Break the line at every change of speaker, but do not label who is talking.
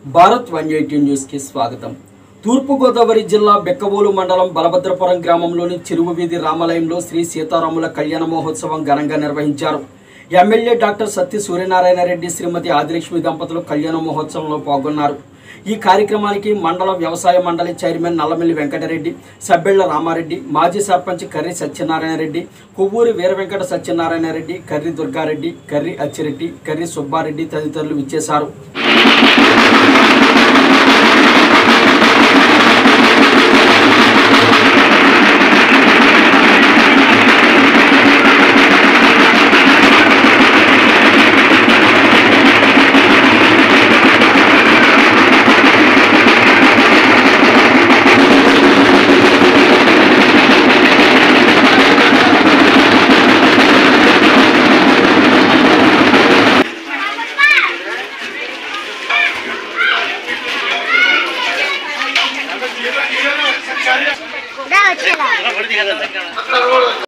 Bharat one eighty న్యూస్కి స్వాగతం తూర్పుగోదావరి జిల్లా బెక్కవోలు మండలం బలభద్రపురం గ్రామంలోని చెరువు వీధి రామాలయంలో శ్రీ సీతారాముల కళ్యాణ మహోత్సవం ఘనంగా నిర్వహించారు ఎమ్మెల్యే డాక్టర్ సత్య సూర్యనారాయణ రెడ్డి శ్రీమతి ఆదిలక్ష్మి దంపతులు కళ్యాణ మహోత్సవంలో పాల్గొన్నారు ఈ కార్యక్రమానికి మండల వ్యవసాయ మండలి చైర్మన్ నల్లమిల్లి వెంకటరెడ్డి సబ్బెళ్ల రామారెడ్డి మాజీ సర్పంచ్ కర్రి సత్యనారాయణ రెడ్డి కొవ్వూరి వీర వెంకట సత్యనారాయణ రెడ్డి కర్రి దుర్గారెడ్డి కర్రి అచ్చిరెడ్డి కర్రి సుబ్బారెడ్డి తదితరులు విచ్చేశారు
దా వచ్చేలా